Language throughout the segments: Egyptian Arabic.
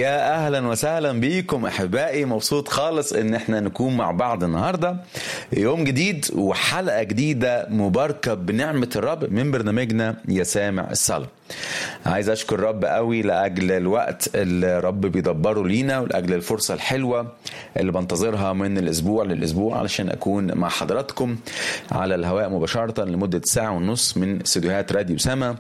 يا اهلا وسهلا بيكم احبائي مبسوط خالص ان احنا نكون مع بعض النهارده يوم جديد وحلقه جديده مباركه بنعمه الرب من برنامجنا يا سامع الصلاه عايز اشكر الرب قوي لاجل الوقت اللي الرب بيدبره لينا ولاجل الفرصه الحلوه اللي بنتظرها من الاسبوع للاسبوع علشان اكون مع حضراتكم على الهواء مباشره لمده ساعه ونص من استديوهات راديو سما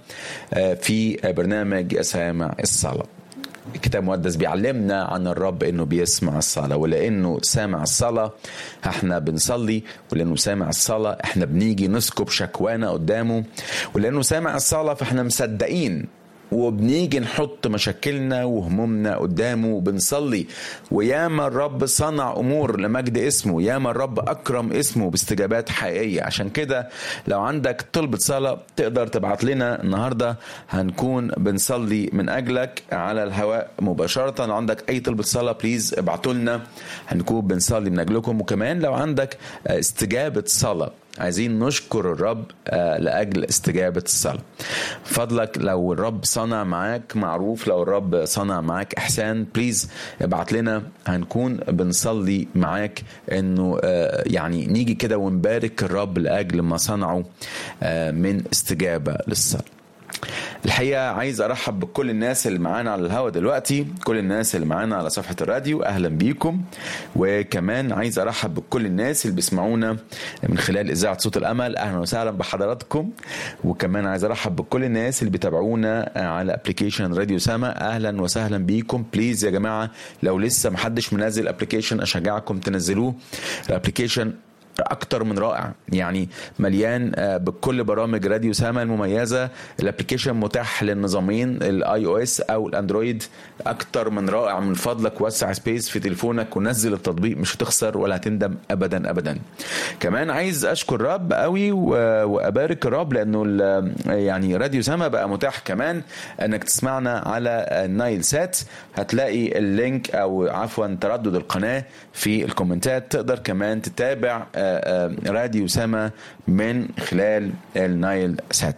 في برنامج يا سامع الصلاه الكتاب المقدس بيعلمنا عن الرب انه بيسمع الصلاه ولانه سامع الصلاه احنا بنصلي ولانه سامع الصلاه احنا بنيجي نسكب شكوانا قدامه ولانه سامع الصلاه فاحنا مصدقين وبنيجي نحط مشاكلنا وهمومنا قدامه وبنصلي وياما الرب صنع امور لمجد اسمه ياما الرب اكرم اسمه باستجابات حقيقيه عشان كده لو عندك طلبة صلاه تقدر تبعت لنا النهارده هنكون بنصلي من اجلك على الهواء مباشره لو عندك اي طلبة صلاه بليز ابعتوا لنا هنكون بنصلي من اجلكم وكمان لو عندك استجابه صلاه عايزين نشكر الرب لاجل استجابه الصلاه فضلك لو الرب صنع معاك معروف لو الرب صنع معاك احسان بليز ابعت لنا هنكون بنصلي معاك انه يعني نيجي كده ونبارك الرب لاجل ما صنعه من استجابه للصلاه الحقيقه عايز ارحب بكل الناس اللي معانا على الهوا دلوقتي كل الناس اللي معانا على صفحه الراديو اهلا بيكم وكمان عايز ارحب بكل الناس اللي بيسمعونا من خلال اذاعه صوت الامل اهلا وسهلا بحضراتكم وكمان عايز ارحب بكل الناس اللي بيتابعونا على ابلكيشن راديو سما اهلا وسهلا بيكم بليز يا جماعه لو لسه محدش منزل ابلكيشن اشجعكم تنزلوه الابلكيشن اكتر من رائع يعني مليان بكل برامج راديو سما المميزه الابلكيشن متاح للنظامين الاي او اس او الاندرويد اكتر من رائع من فضلك وسع سبيس في تليفونك ونزل التطبيق مش هتخسر ولا هتندم ابدا ابدا كمان عايز اشكر الرب قوي وابارك الرب لانه يعني راديو سما بقى متاح كمان انك تسمعنا على النايل سات هتلاقي اللينك او عفوا تردد القناه في الكومنتات تقدر كمان تتابع راديو سما من خلال النايل سات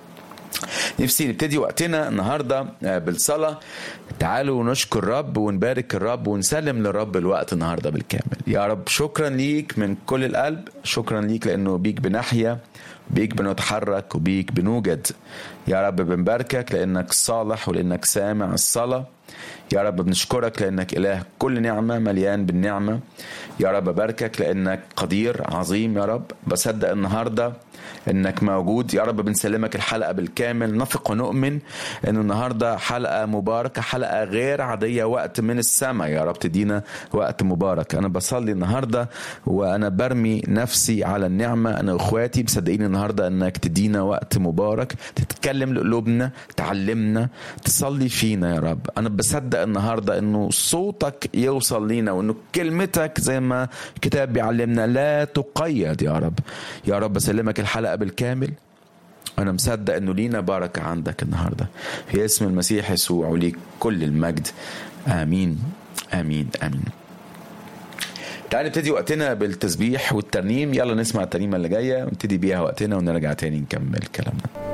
نفسي نبتدي وقتنا النهارده بالصلاه تعالوا نشكر الرب ونبارك الرب ونسلم للرب الوقت النهارده بالكامل يا رب شكرا ليك من كل القلب شكرا ليك لانه بيك بنحيا بيك بنتحرك وبيك بنوجد يا رب بنباركك لانك صالح ولانك سامع الصلاه يا رب بنشكرك لانك اله كل نعمه مليان بالنعمه يا رب بباركك لانك قدير عظيم يا رب بصدق النهارده انك موجود يا رب بنسلمك الحلقه بالكامل نثق ونؤمن ان النهارده حلقه مباركه حلقه غير عاديه وقت من السماء يا رب تدينا وقت مبارك انا بصلي النهارده وانا برمي نفسي على النعمه انا واخواتي مصدقين النهارده انك تدينا وقت مبارك تتكلم لقلوبنا تعلمنا تصلي فينا يا رب انا بصدق النهارده انه صوتك يوصل لينا وانه كلمتك زي ما الكتاب بيعلمنا لا تقيد يا رب يا رب بسلمك الحلقه بالكامل أنا مصدق إنه لينا بركة عندك النهاردة في اسم المسيح يسوع وليك كل المجد آمين آمين آمين تعالى نبتدي وقتنا بالتسبيح والترنيم يلا نسمع الترنيمة اللي جاية ونبتدي بيها وقتنا ونرجع تاني نكمل كلامنا